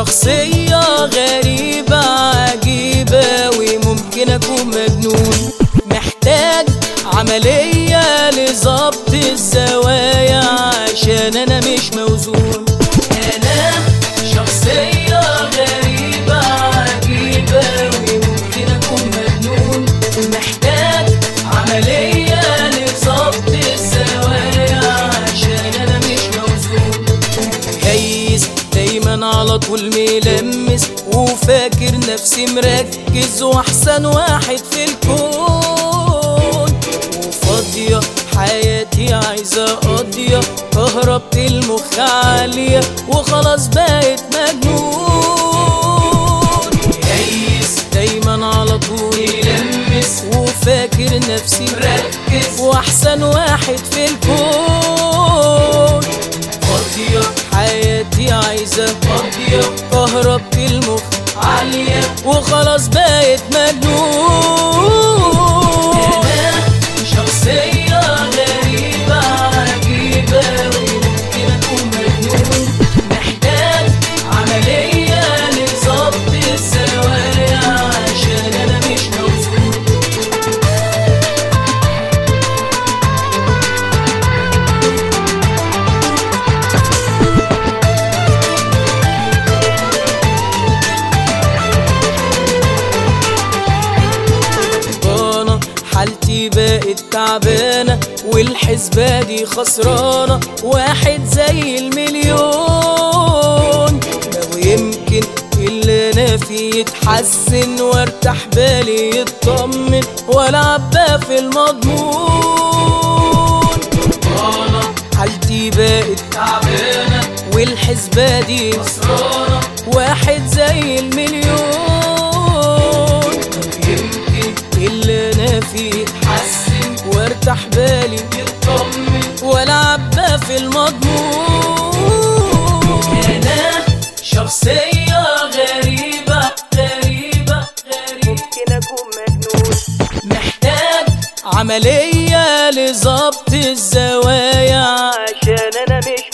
شخصية غريبة عجيبة وممكن أكون مجنون محتاج عملية لظبط الزوايا عشان أنا مش موزون أنا شخصية غريبة عجيبة وممكن أكون مجنون محتاج عملية لظبط الزوايا عشان أنا مش موزون هيس دايما على طول ملمس وفاكر نفسي مركز واحسن واحد في الكون وفاضية حياتي عايزة قضية كهربت المخ عالية وخلاص بقيت مجنون هيس دايما على طول يلمس وفاكر نفسي مركز واحسن واحد في الكون فاضية حياتي عايزة فاضية كهربت المخ عالية وخلاص بقيت مجنون أنا شخصية غريبة عجيبة وممكن أكون مجنون محتاج عملية لظبط الزوايا عشان أنا مش موزون خربانة حالتي بقت تعبانة والحسبة دي خسرانة واحد زي المليون لو يمكن اللي انا فيه يتحسن وارتاح بالي يطمن والعب بقى في المضمون خربانة حالتي بقت تعبانة والحسبة دي خسرانة واحد زي المليون يمكن اللي انا فيه يتحسن وارتاح بالي يطمن والعب بقى في المضمون انا شخصية غريبة غريبة غريبة ممكن اكون مجنون محتاج عملية لظبط الزوايا عشان انا مش